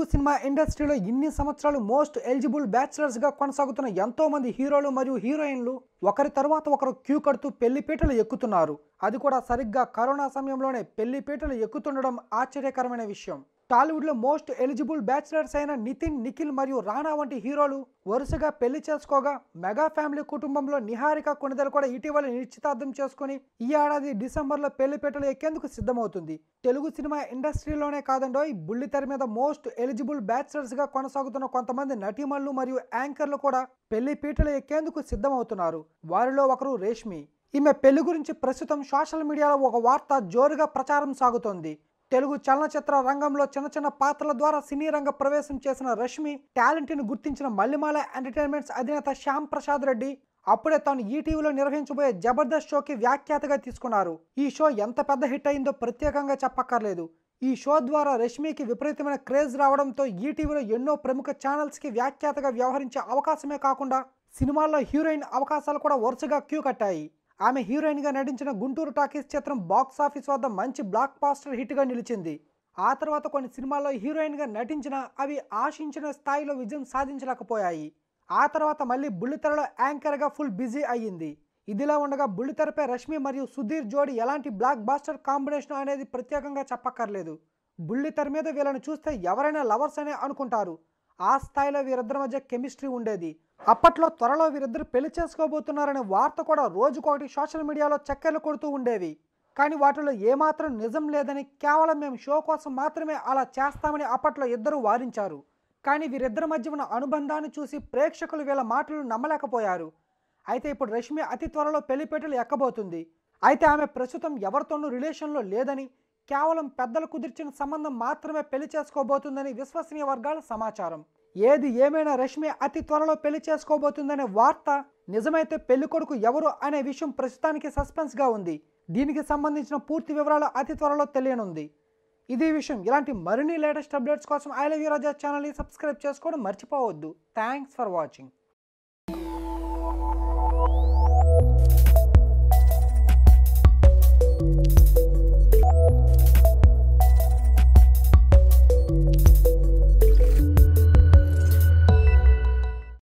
cinema ఇండస్ట్రీలో ఇన్ని సంవత్సరాలు మోస్ట్ ఎలిజిబుల్ బ్యాచిలర్స్ గా కొనసాగుతున్న ఎంతో మంది హీరోలు మరియు హీరోయిన్లు ఒకరి తర్వాత ఒకరు క్యూ కడుతూ పెళ్లి పీటలు ఎక్కుతున్నారు అది కూడా సరిగ్గా కరోనా సమయంలోనే పెళ్లి పీటలు ఎక్కుతుండడం ఆశ్చర్యకరమైన విషయం టాలీవుడ్ లో మోస్ట్ ఎలిజిబుల్ బ్యాచిలర్స్ అయిన నితిన్ నిఖిల్ మరియు రాణా వంటి హీరోలు వరుసగా పెళ్లి చేసుకోగా మెగా ఫ్యామిలీ కుటుంబంలో నిహారిక కొనిదలు కూడా ఇటీవల నిశ్చితార్థం చేసుకుని ఈ ఏడాది డిసెంబర్లో పెళ్లి పీటలు ఎక్కేందుకు సిద్ధమవుతుంది తెలుగు సినిమా ఇండస్ట్రీలోనే కాదండోయ్ బుల్లితెర మీద మోస్ట్ ఎలిజిబుల్ బ్యాచిలర్స్ గా కొనసాగుతున్న కొంతమంది నటీమణులు మరియు యాంకర్లు కూడా పెళ్లి పీటలు ఎక్కేందుకు సిద్ధమవుతున్నారు వారిలో ఒకరు రేష్మి ఈమె పెళ్లి గురించి ప్రస్తుతం సోషల్ మీడియాలో ఒక వార్త జోరుగా ప్రచారం సాగుతోంది తెలుగు చలనచిత్ర రంగంలో చిన్న చిన్న పాత్రల ద్వారా సినీ రంగ ప్రవేశం చేసిన రష్మి టాలెంట్ ని గుర్తించిన మల్లిమాల ఎంటర్టైన్మెంట్స్ అధినేత శ్యామ్ ప్రసాద్ రెడ్డి అప్పుడే తాను ఈటీవీలో నిర్వహించబోయే జబర్దస్త్ షోకి వ్యాఖ్యాతగా తీసుకున్నారు ఈ షో ఎంత పెద్ద హిట్ అయిందో ప్రత్యేకంగా చెప్పక్కర్లేదు ఈ షో ద్వారా రష్మికి విపరీతమైన క్రేజ్ రావడంతో ఈటీవీలో ఎన్నో ప్రముఖ ఛానల్స్కి వ్యాఖ్యాతగా వ్యవహరించే అవకాశమే కాకుండా సినిమాల్లో హీరోయిన్ అవకాశాలు కూడా వరుసగా క్యూ కట్టాయి ఆమె హీరోయిన్గా నటించిన గుంటూరు టాకీస్ చిత్రం బాక్స్ ఆఫీస్ వద్ద మంచి బ్లాక్ బాస్టర్ హిట్గా నిలిచింది ఆ తర్వాత కొన్ని సినిమాల్లో హీరోయిన్గా నటించిన అవి ఆశించిన స్థాయిలో విజయం సాధించలేకపోయాయి ఆ తర్వాత మళ్ళీ బుల్లితెరలో యాంకర్గా ఫుల్ బిజీ అయ్యింది ఇదిలా ఉండగా బుల్లితెరపై రష్మి మరియు సుధీర్ జోడి ఎలాంటి బ్లాక్ బాస్టర్ కాంబినేషన్ అనేది ప్రత్యేకంగా చెప్పక్కర్లేదు బుల్లితెర మీద వీళ్ళని చూస్తే ఎవరైనా లవర్స్ అనే అనుకుంటారు ఆ స్థాయిలో వీరిద్దరి మధ్య కెమిస్ట్రీ ఉండేది అప్పట్లో త్వరలో వీరిద్దరు పెళ్లి చేసుకోబోతున్నారనే వార్త కూడా రోజుకొకటి సోషల్ మీడియాలో చక్కెర్లు కొడుతూ ఉండేవి కానీ వాటిలో ఏమాత్రం నిజం లేదని కేవలం మేము షో కోసం మాత్రమే అలా చేస్తామని అప్పట్లో ఇద్దరు వారించారు కానీ వీరిద్దరి మధ్య ఉన్న అనుబంధాన్ని చూసి ప్రేక్షకులు వీళ్ళ మాటలు నమ్మలేకపోయారు అయితే ఇప్పుడు రష్మి అతి త్వరలో పెళ్లిపేటలు ఎక్కబోతుంది అయితే ఆమె ప్రస్తుతం ఎవరితోనూ రిలేషన్లో లేదని కేవలం పెద్దలు కుదిర్చిన సంబంధం మాత్రమే పెళ్లి చేసుకోబోతుందని విశ్వసనీయ వర్గాల సమాచారం ఏది ఏమైనా రష్మి అతి త్వరలో పెళ్లి చేసుకోబోతుందనే వార్త నిజమైతే పెళ్లి కొడుకు ఎవరు అనే విషయం ప్రస్తుతానికి సస్పెన్స్గా ఉంది దీనికి సంబంధించిన పూర్తి వివరాలు అతి త్వరలో తెలియనుంది ఇది విషయం ఇలాంటి మరిన్ని లేటెస్ట్ అప్డేట్స్ కోసం ఐ లవ్ యూ రాజా ఛానల్ని సబ్స్క్రైబ్ చేసుకోవడం మర్చిపోవద్దు థ్యాంక్స్ ఫర్ వాచింగ్